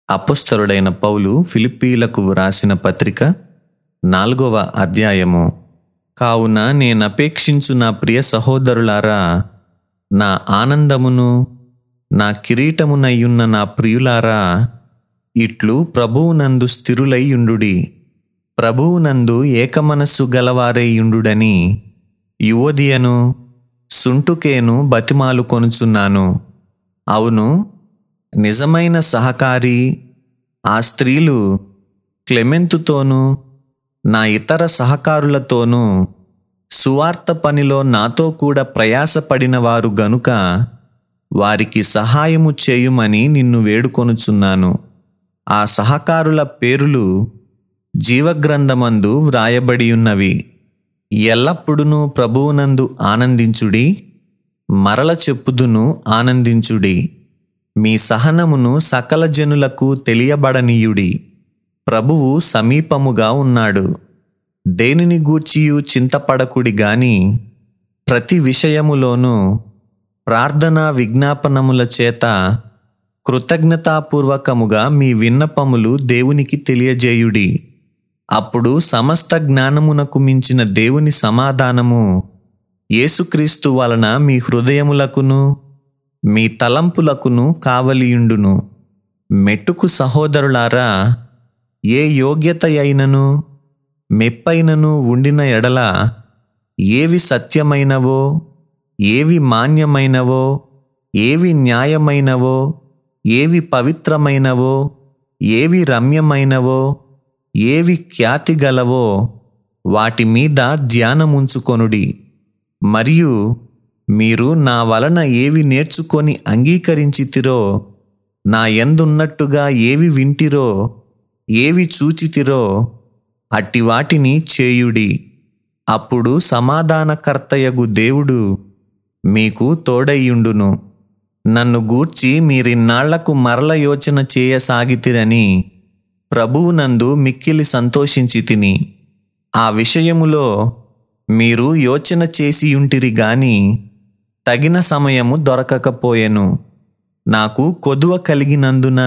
అపుస్తలుడైన పౌలు ఫిలిప్పీలకు వ్రాసిన పత్రిక నాలుగవ అధ్యాయము కావున నేనపేక్షించు నా ప్రియ సహోదరులారా నా ఆనందమును నా కిరీటమునయ్యున్న నా ప్రియులారా ఇట్లు ప్రభువునందు స్థిరులై యుండుడి ప్రభువునందు ఏకమనస్సు గలవారైయుండుడని యువదియను సుంటుకేను బతిమాలు కొనుచున్నాను అవును నిజమైన సహకారి ఆ స్త్రీలు క్లెమెంతుతోనూ నా ఇతర సహకారులతోనూ సువార్త పనిలో నాతో కూడా ప్రయాసపడిన వారు గనుక వారికి సహాయము చేయుమని నిన్ను వేడుకొనుచున్నాను ఆ సహకారుల పేరులు జీవగ్రంథమందు వ్రాయబడి ఉన్నవి ఎల్లప్పుడూ ప్రభువునందు ఆనందించుడి మరల చెప్పుదును ఆనందించుడి మీ సహనమును సకల జనులకు తెలియబడనీయుడి ప్రభువు సమీపముగా ఉన్నాడు దేనిని గూర్చియు చింతపడకుడి గాని ప్రతి విషయములోనూ ప్రార్థనా విజ్ఞాపనముల చేత కృతజ్ఞతాపూర్వకముగా మీ విన్నపములు దేవునికి తెలియజేయుడి అప్పుడు సమస్త జ్ఞానమునకు మించిన దేవుని సమాధానము యేసుక్రీస్తు వలన మీ హృదయములకును మీ తలంపులకును కావలియుండును మెట్టుకు సహోదరులారా ఏ యోగ్యత అయినను మెప్పైనను ఉండిన ఎడల ఏవి సత్యమైనవో ఏవి మాన్యమైనవో ఏవి న్యాయమైనవో ఏవి పవిత్రమైనవో ఏవి రమ్యమైనవో ఏవి ఖ్యాతి గలవో వాటి మీద ధ్యానముంచుకొనుడి మరియు మీరు నా వలన ఏవి నేర్చుకొని అంగీకరించితిరో నా ఎందున్నట్టుగా ఏవి వింటిరో ఏవి చూచితిరో అట్టి వాటిని చేయుడి అప్పుడు సమాధానకర్తయగు దేవుడు మీకు తోడయ్యుండును నన్ను గూర్చి మీరిన్నాళ్లకు మరల యోచన చేయసాగితిరని ప్రభువునందు మిక్కిలి సంతోషించి తిని ఆ విషయములో మీరు యోచన చేసియుంటిరి గాని తగిన సమయము దొరకకపోయెను నాకు కొదువ కలిగినందున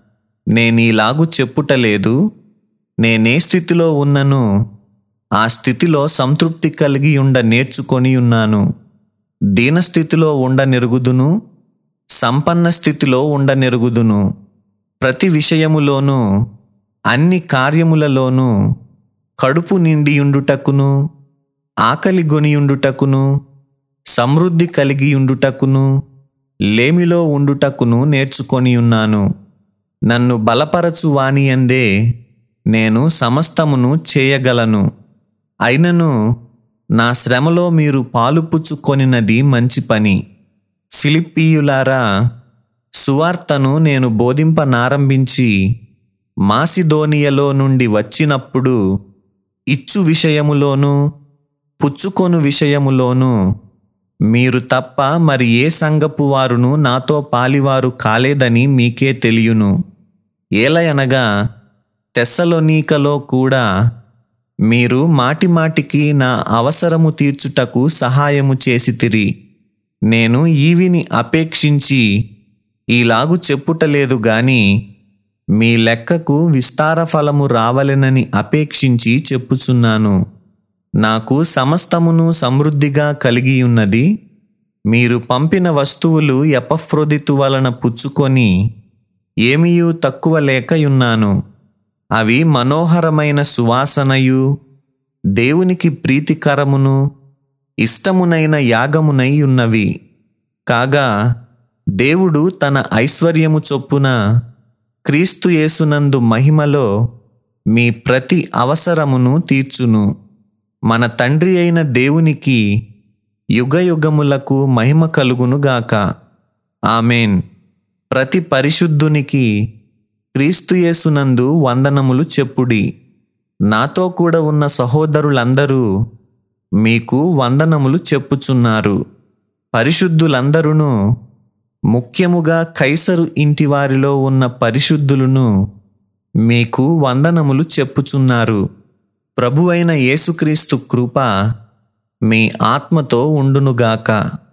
నేనీలాగు చెప్పుటలేదు నేనే స్థితిలో ఉన్నను ఆ స్థితిలో సంతృప్తి కలిగి ఉండ నేర్చుకొని ఉన్నాను దీనస్థితిలో ఉండ నెరుగుదును సంపన్న స్థితిలో ఉండ నెరుగుదును ప్రతి విషయములోనూ అన్ని కార్యములలోనూ కడుపు నిండియుండుటకును ఆకలి గొనియుండుటకును సమృద్ధి కలిగియుండుటకును లేమిలో ఉండుటకును నేర్చుకొని ఉన్నాను నన్ను బలపరచు వానియందే నేను సమస్తమును చేయగలను అయినను నా శ్రమలో మీరు పాలుపుచ్చుకొనినది మంచి పని ఫిలిప్పీయులారా సువార్తను నేను బోధింపనారంభించి మాసిదోనియలో నుండి వచ్చినప్పుడు ఇచ్చు విషయములోనూ పుచ్చుకొను విషయములోనూ మీరు తప్ప మరి ఏ సంగపు వారును నాతో పాలివారు కాలేదని మీకే తెలియను ఏలయనగా తెస్సలోనీకలో కూడా మీరు మాటిమాటికి నా అవసరము తీర్చుటకు సహాయము చేసితిరి నేను ఈవిని అపేక్షించి ఈలాగు చెప్పుటలేదు గాని మీ లెక్కకు విస్తార ఫలము రావలెనని అపేక్షించి చెప్పుచున్నాను నాకు సమస్తమును సమృద్ధిగా కలిగి ఉన్నది మీరు పంపిన వస్తువులు ఎపఫ్రొదితు వలన పుచ్చుకొని ఏమీయూ తక్కువ లేకయున్నాను అవి మనోహరమైన సువాసనయు దేవునికి ప్రీతికరమును ఇష్టమునైన యాగమునై ఉన్నవి కాగా దేవుడు తన ఐశ్వర్యము చొప్పున క్రీస్తు యేసునందు మహిమలో మీ ప్రతి అవసరమును తీర్చును మన తండ్రి అయిన దేవునికి యుగయుగములకు మహిమ కలుగునుగాక ఆమెన్ ప్రతి పరిశుద్ధునికి క్రీస్తు యేసునందు వందనములు చెప్పుడి నాతో కూడా ఉన్న సహోదరులందరూ మీకు వందనములు చెప్పుచున్నారు పరిశుద్ధులందరూ ముఖ్యముగా కైసరు ఇంటి వారిలో ఉన్న పరిశుద్ధులను మీకు వందనములు చెప్పుచున్నారు ప్రభువైన యేసుక్రీస్తు కృప మీ ఆత్మతో ఉండునుగాక